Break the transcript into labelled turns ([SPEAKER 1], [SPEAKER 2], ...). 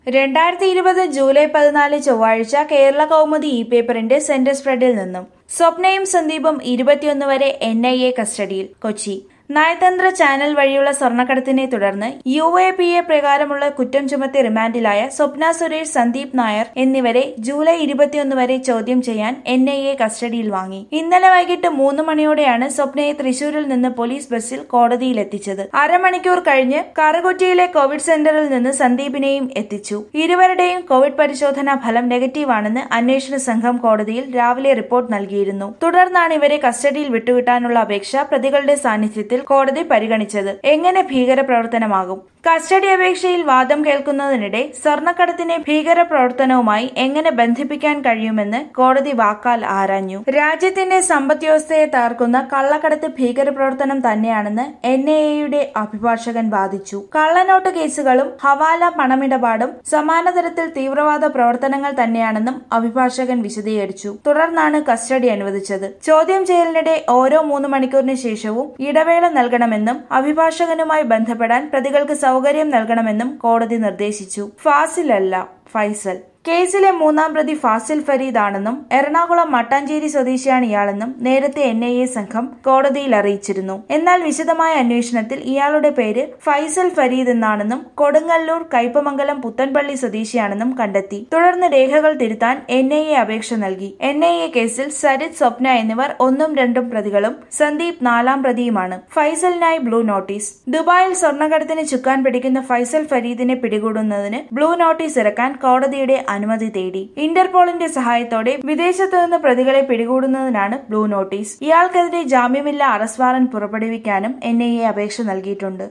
[SPEAKER 1] രണ്ടായിരത്തി ഇരുപത് ജൂലൈ പതിനാല് ചൊവ്വാഴ്ച കേരള കൗമുദി ഇ പേപ്പറിന്റെ സെന്റർ സ്പ്രെഡിൽ നിന്നും സ്വപ്നയും സന്ദീപും ഇരുപത്തിയൊന്ന് വരെ എൻ ഐ എ കസ്റ്റഡിയിൽ കൊച്ചി നയതന്ത്ര ചാനൽ വഴിയുള്ള സ്വർണ്ണക്കടത്തിനെ തുടർന്ന് യു എ പി എ പ്രകാരമുള്ള കുറ്റം ചുമത്തി റിമാൻഡിലായ സ്വപ്ന സുരേഷ് സന്ദീപ് നായർ എന്നിവരെ ജൂലൈ ഇരുപത്തിയൊന്ന് വരെ ചോദ്യം ചെയ്യാൻ എൻ ഐ എ കസ്റ്റഡിയിൽ വാങ്ങി ഇന്നലെ വൈകിട്ട് മൂന്ന് മണിയോടെയാണ് സ്വപ്നയെ തൃശൂരിൽ നിന്ന് പോലീസ് ബസ്സിൽ കോടതിയിലെത്തിച്ചത് അരമണിക്കൂർ കഴിഞ്ഞ് കറുകുറ്റിയിലെ കോവിഡ് സെന്ററിൽ നിന്ന് സന്ദീപിനെയും എത്തിച്ചു ഇരുവരുടെയും കോവിഡ് പരിശോധനാ ഫലം നെഗറ്റീവാണെന്ന് അന്വേഷണ സംഘം കോടതിയിൽ രാവിലെ റിപ്പോർട്ട് നൽകിയിരുന്നു തുടർന്നാണ് ഇവരെ കസ്റ്റഡിയിൽ വിട്ടുകിട്ടാനുള്ള അപേക്ഷ പ്രതികളുടെ സാന്നിധ്യത്തിൽ കോടതി പരിഗണിച്ചത് എങ്ങനെ ഭീകരപ്രവർത്തനമാകും കസ്റ്റഡി അപേക്ഷയിൽ വാദം കേൾക്കുന്നതിനിടെ സ്വർണ്ണക്കടത്തിനെ ഭീകരപ്രവർത്തനവുമായി എങ്ങനെ ബന്ധിപ്പിക്കാൻ കഴിയുമെന്ന് കോടതി വാക്കാൽ ആരാഞ്ഞു രാജ്യത്തിന്റെ സമ്പദ് വ്യവസ്ഥയെ തകർക്കുന്ന കള്ളക്കടത്ത് ഭീകരപ്രവർത്തനം തന്നെയാണെന്ന് എൻ ഐ എയുടെ അഭിഭാഷകൻ വാദിച്ചു കള്ളനോട്ട് കേസുകളും ഹവാല പണമിടപാടും സമാന തരത്തിൽ തീവ്രവാദ പ്രവർത്തനങ്ങൾ തന്നെയാണെന്നും അഭിഭാഷകൻ വിശദീകരിച്ചു തുടർന്നാണ് കസ്റ്റഡി അനുവദിച്ചത് ചോദ്യം ചെയ്യലിനിടെ ഓരോ മൂന്ന് മണിക്കൂറിന് ശേഷവും ഇടവേള നൽകണമെന്നും അഭിഭാഷകനുമായി ബന്ധപ്പെടാൻ പ്രതികൾക്ക് സൗകര്യം നൽകണമെന്നും കോടതി നിർദ്ദേശിച്ചു ഫാസിലല്ല ഫൈസൽ കേസിലെ മൂന്നാം പ്രതി ഫാസിൽ ഫരീദ് ആണെന്നും എറണാകുളം മട്ടാഞ്ചേരി സ്വദേശിയാണ് ഇയാളെന്നും നേരത്തെ എൻ ഐ എ സംഘം കോടതിയിൽ അറിയിച്ചിരുന്നു എന്നാൽ വിശദമായ അന്വേഷണത്തിൽ ഇയാളുടെ പേര് ഫൈസൽ ഫരീദ് എന്നാണെന്നും കൊടുങ്ങല്ലൂർ കയ്പമംഗലം പുത്തൻപള്ളി സ്വദേശിയാണെന്നും കണ്ടെത്തി തുടർന്ന് രേഖകൾ തിരുത്താൻ എൻ ഐ എ അപേക്ഷ നൽകി എൻ ഐ എ കേസിൽ സരിത് സ്വപ്ന എന്നിവർ ഒന്നും രണ്ടും പ്രതികളും സന്ദീപ് നാലാം പ്രതിയുമാണ് ഫൈസലിനായി ബ്ലൂ നോട്ടീസ് ദുബായിൽ സ്വർണ്ണക്കടത്തിന് ചുക്കാൻ പിടിക്കുന്ന ഫൈസൽ ഫരീദിനെ പിടികൂടുന്നതിന് ബ്ലൂ നോട്ടീസ് ഇറക്കാൻ കോടതിയുടെ അനുമതി തേടി ഇന്റർപോളിന്റെ സഹായത്തോടെ വിദേശത്തു നിന്ന് പ്രതികളെ പിടികൂടുന്നതിനാണ് ബ്ലൂ നോട്ടീസ് ഇയാൾക്കെതിരെ ജാമ്യമില്ലാ അറസ്റ്റ് വാറന്റ് പുറപ്പെടുവിക്കാനും എൻ ഐ എ അപേക്ഷ നൽകിയിട്ടുണ്ട്